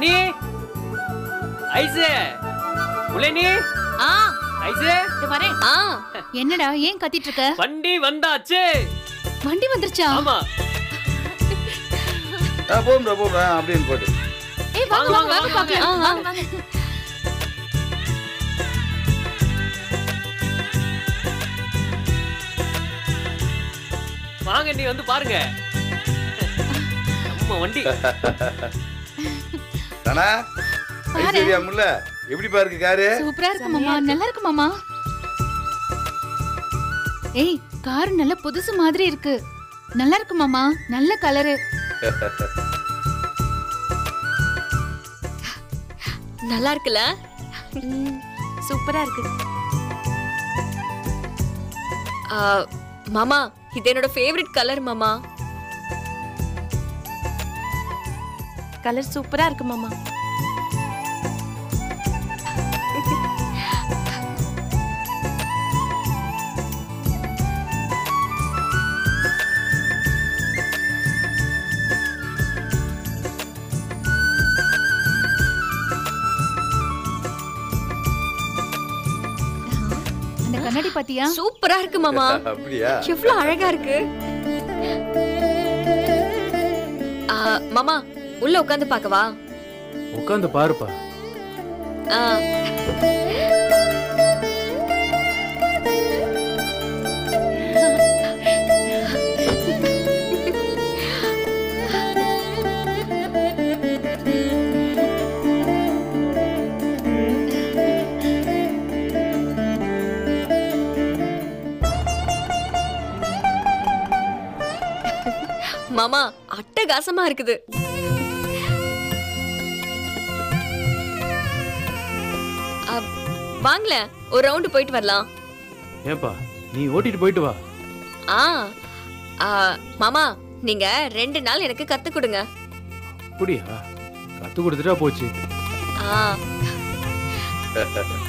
அண்ணி ஐசு முள்ளனி ஆ ஐசு இது வரேன் ஆ என்னடா ஏன் கத்திட்டு இருக்க வண்டி வந்தாச்சு வண்டி வந்துருச்சா ஆமா ஆ, போதும்டா போதும் அப்படின்னு போட்டு ஏய் வாங்க வாங்க, வாங்க வாங்க வாங்க, பாக்கலாம் வாங்க. வாங்க வாங்க வாங்க நீ வந்து பாருங்க நம்ம வண்டி தானா பாரு. ஐஸ்வர்யா முல்ல எப்படி பாருக்கு காரு சூப்பரா இருக்கு மாமா நல்லா இருக்கு மாமா ஏய் கார் நல்ல புதுசு மாதிரி இருக்கு நல்லா இருக்கு மாமா நல்ல கலரு நல்லா இருக்குல்ல சூப்பரா இருக்கு ஆ, மாமா இது என்னோட ஃபேவரட் கலர் மாமா கலர் சூப்பரா இருக்கு மாமா அந்த கண்ணாடி பாத்தியா சூப்பரா இருக்கு மாமா அப்படியா எவ்வளவு அழகா இருக்கு ஆ, மாமா உள்ள உட்காந்து பார்க்கவா உட்காந்து பாருப்பா ஆ, மாமா அட்டகாசமா இருக்குது ஆ, வாங்களேன் ஒரு ரவுண்டு போயிட்டு வரலாம் ஏன்பா நீ ஓட்டிட்டு போயிட்டு வா ஆ ஆ, மாமா நீங்க ரெண்டு நாள் எனக்கு கத்து கொடுங்க அப்படியா கத்து கொடுத்துட்டா போச்சு ஆ